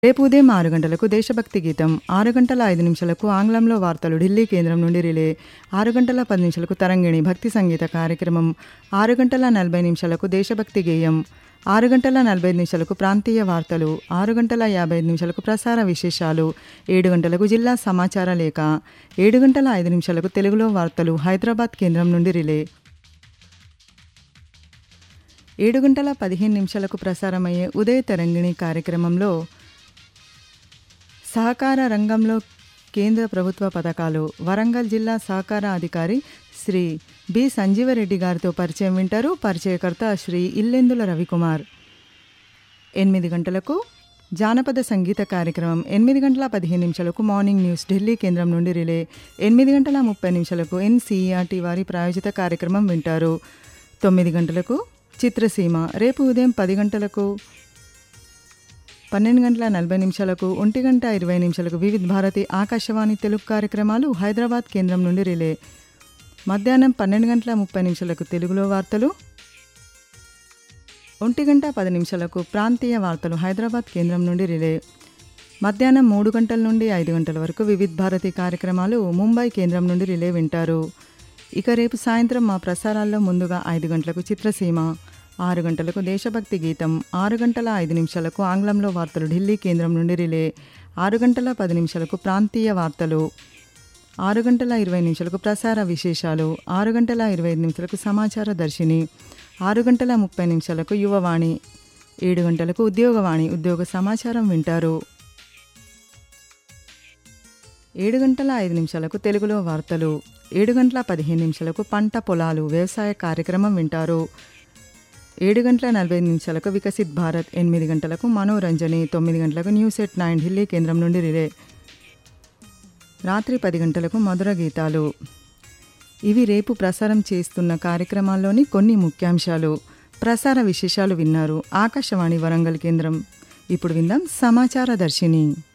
రేపు ఉదయం ఆరు గంటలకు దేశభక్తి గీతం ఆరు గంటల ఐదు నిమిషాలకు ఆంగ్లంలో వార్తలు ఢిల్లీ కేంద్రం నుండి రిలే ఆరు గంటల పది నిమిషాలకు తరంగిణి భక్తి సంగీత కార్యక్రమం ఆరు గంటల నలభై నిమిషాలకు దేశభక్తి గేయం ఆరు గంటల నలభై ఐదు నిమిషాలకు ప్రాంతీయ వార్తలు ఆరు గంటల యాభై ఐదు నిమిషాలకు ప్రసార విశేషాలు ఏడు గంటలకు జిల్లా సమాచార లేఖ ఏడు గంటల ఐదు నిమిషాలకు తెలుగులో వార్తలు హైదరాబాద్ కేంద్రం నుండి రిలే ఏడు గంటల పదిహేను నిమిషాలకు ప్రసారమయ్యే ఉదయ తరంగిణి కార్యక్రమంలో సహకార రంగంలో కేంద్ర ప్రభుత్వ పథకాలు వరంగల్ జిల్లా సహకార అధికారి శ్రీ బి సంజీవరెడ్డి గారితో పరిచయం వింటారు పరిచయకర్త శ్రీ ఇల్లెందుల రవికుమార్ ఎనిమిది గంటలకు జానపద సంగీత కార్యక్రమం ఎనిమిది గంటల పదిహేను నిమిషాలకు మార్నింగ్ న్యూస్ ఢిల్లీ కేంద్రం నుండి రిలే ఎనిమిది గంటల ముప్పై నిమిషాలకు ఎన్సీఈఆర్టీ వారి ప్రాయోజిత కార్యక్రమం వింటారు తొమ్మిది గంటలకు చిత్రసీమ రేపు ఉదయం పది గంటలకు పన్నెండు గంటల నలభై నిమిషాలకు ఒంటి గంట ఇరవై నిమిషాలకు వివిధ భారతి ఆకాశవాణి తెలుగు కార్యక్రమాలు హైదరాబాద్ కేంద్రం నుండి రిలే మధ్యాహ్నం పన్నెండు గంటల ముప్పై నిమిషాలకు తెలుగులో వార్తలు ఒంటి గంట పది నిమిషాలకు ప్రాంతీయ వార్తలు హైదరాబాద్ కేంద్రం నుండి రిలే మధ్యాహ్నం మూడు గంటల నుండి ఐదు గంటల వరకు వివిధ భారతి కార్యక్రమాలు ముంబై కేంద్రం నుండి రిలే వింటారు ఇక రేపు సాయంత్రం మా ప్రసారాల్లో ముందుగా ఐదు గంటలకు చిత్రసీమ ఆరు గంటలకు దేశభక్తి గీతం ఆరు గంటల ఐదు నిమిషాలకు ఆంగ్లంలో వార్తలు ఢిల్లీ కేంద్రం నుండి రిలే ఆరు గంటల పది నిమిషాలకు ప్రాంతీయ వార్తలు ఆరు గంటల ఇరవై నిమిషాలకు ప్రసార విశేషాలు ఆరు గంటల ఇరవై ఐదు నిమిషాలకు సమాచార దర్శిని ఆరు గంటల ముప్పై నిమిషాలకు యువవాణి ఏడు గంటలకు ఉద్యోగవాణి ఉద్యోగ సమాచారం వింటారు ఏడు గంటల ఐదు నిమిషాలకు తెలుగులో వార్తలు ఏడు గంటల పదిహేను నిమిషాలకు పంట పొలాలు వ్యవసాయ కార్యక్రమం వింటారు ఏడు గంటల నలభై ఐదు నిమిషాలకు వికసిత్ భారత్ ఎనిమిది గంటలకు మనోరంజని తొమ్మిది గంటలకు న్యూస్ ఎట్ నైన్ ఢిల్లీ కేంద్రం నుండి రిలే రాత్రి పది గంటలకు మధుర గీతాలు ఇవి రేపు ప్రసారం చేస్తున్న కార్యక్రమాల్లోని కొన్ని ముఖ్యాంశాలు ప్రసార విశేషాలు విన్నారు ఆకాశవాణి వరంగల్ కేంద్రం ఇప్పుడు విందాం సమాచార దర్శిని